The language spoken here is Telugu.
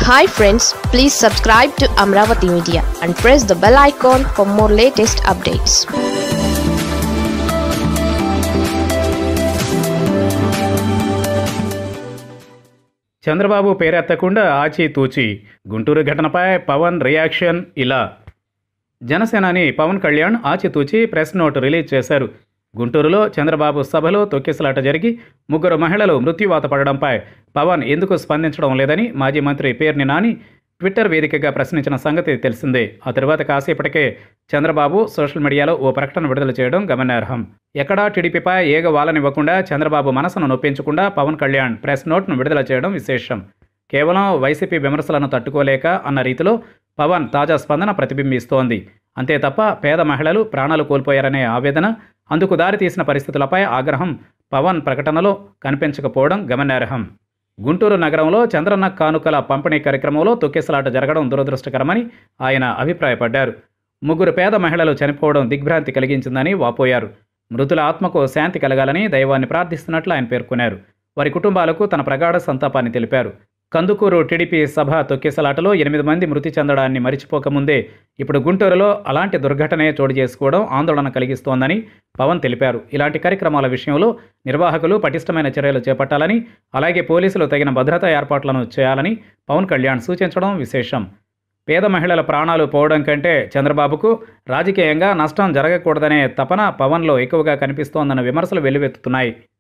hi friends please subscribe to Amaravati media and press the bell icon for more latest updates Chandrababu పేరెత్తకుండా ఆచితూచి గుంటూరు ఘటనపై పవన్ రియాక్షన్ ఇలా జనసేనాని పవన్ కళ్యాణ్ ఆచితూచి ప్రెస్ నోట్ రిలీజ్ చేశారు గుంటూరులో చంద్రబాబు సభలో తొక్కిసలాట జరిగి ముగ్గురు మహిళలు మృత్యువాత పడడంపై పవన్ ఎందుకు స్పందించడం లేదని మాజీ మంత్రి పేర్ని నాని ట్విట్టర్ వేదికగా ప్రశ్నించిన సంగతి తెలిసిందే ఆ తర్వాత కాసేపటికే చంద్రబాబు సోషల్ మీడియాలో ఓ ప్రకటన విడుదల చేయడం గమనార్హం ఎక్కడా టీడీపీపై ఏగ వాలనివ్వకుండా చంద్రబాబు మనసును నొప్పించకుండా పవన్ కళ్యాణ్ ప్రెస్ నోట్ను విడుదల చేయడం విశేషం కేవలం వైసీపీ విమర్శలను తట్టుకోలేక అన్న రీతిలో పవన్ తాజా స్పందన ప్రతిబింబిస్తోంది అంతే తప్ప పేద మహిళలు ప్రాణాలు కోల్పోయారనే ఆవేదన అందుకు దారితీసిన పరిస్థితులపై ఆగ్రహం పవన్ ప్రకటనలో కనిపించకపోవడం గమనార్హం గుంటూరు నగరంలో చంద్రన్న కానుకల పంపిణీ కార్యక్రమంలో తొక్కిసలాట జరగడం దురదృష్టకరమని ఆయన అభిప్రాయపడ్డారు ముగ్గురు పేద మహిళలు చనిపోవడం దిగ్భ్రాంతి కలిగించిందని వాపోయారు మృతుల ఆత్మకు శాంతి కలగాలని దైవాన్ని ప్రార్థిస్తున్నట్లు ఆయన పేర్కొన్నారు వారి కుటుంబాలకు తన ప్రగాఢ సంతాపాన్ని తెలిపారు కందుకూరు టీడీపీ సభ తొక్కిసలాటలో ఎనిమిది మంది మృతి చెందడాన్ని మరిచిపోకముందే ఇప్పుడు గుంటూరులో అలాంటి దుర్ఘటనే చోటు చేసుకోవడం ఆందోళన కలిగిస్తోందని పవన్ తెలిపారు ఇలాంటి కార్యక్రమాల విషయంలో నిర్వాహకులు పటిష్టమైన చర్యలు చేపట్టాలని అలాగే పోలీసులు తగిన భద్రతా ఏర్పాట్లను చేయాలని పవన్ కళ్యాణ్ సూచించడం విశేషం పేద మహిళల ప్రాణాలు పోవడం కంటే చంద్రబాబుకు రాజకీయంగా నష్టం జరగకూడదనే తపన పవన్లో ఎక్కువగా కనిపిస్తోందన్న విమర్శలు వెల్లువెత్తుతున్నాయి